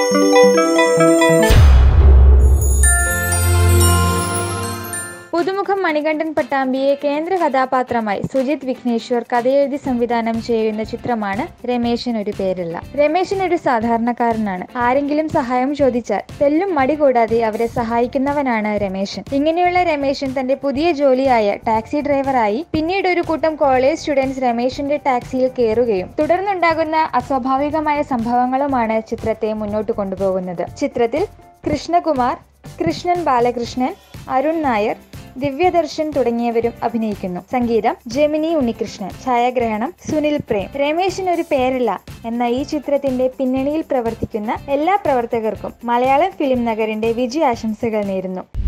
പുതുമുഖം മണികണ്ഠൻ പട്ടാമ്പിയെ കേന്ദ്ര കഥാപാത്രമായി സുജിത് വിഘ്നേശ്വർ കഥയെഴുതി സംവിധാനം ചെയ്യുന്ന ചിത്രമാണ് രമേശൻ ഒരു പേരില്ല രമേശൻ ഒരു സാധാരണക്കാരനാണ് ആരെങ്കിലും സഹായം ചോദിച്ചാൽ തെല്ലും മടി കൂടാതെ അവരെ സഹായിക്കുന്നവനാണ് രമേശൻ ഇങ്ങനെയുള്ള രമേശൻ തന്റെ പുതിയ ജോലിയായ ടാക്സി ഡ്രൈവറായി പിന്നീട് ഒരു കൂട്ടം കോളേജ് സ്റ്റുഡൻസ് രമേശിന്റെ ടാക്സിയിൽ കയറുകയും തുടർന്നുണ്ടാകുന്ന അസ്വാഭാവികമായ സംഭവങ്ങളുമാണ് ചിത്രത്തെ മുന്നോട്ട് കൊണ്ടുപോകുന്നത് ചിത്രത്തിൽ കൃഷ്ണകുമാർ കൃഷ്ണൻ ബാലകൃഷ്ണൻ അരുൺ നായർ ദിവ്യദർശൻ തുടങ്ങിയവരും അഭിനയിക്കുന്നു സംഗീതം ജെമിനി ഉണ്ണികൃഷ്ണൻ ഛായാഗ്രഹണം സുനിൽ പ്രേം രമേശിന് ഒരു പേരില്ല എന്ന ഈ ചിത്രത്തിന്റെ പിന്നണിയിൽ പ്രവർത്തിക്കുന്ന എല്ലാ പ്രവർത്തകർക്കും മലയാളം ഫിലിം നഗറിന്റെ വിജയാശംസകൾ നേരുന്നു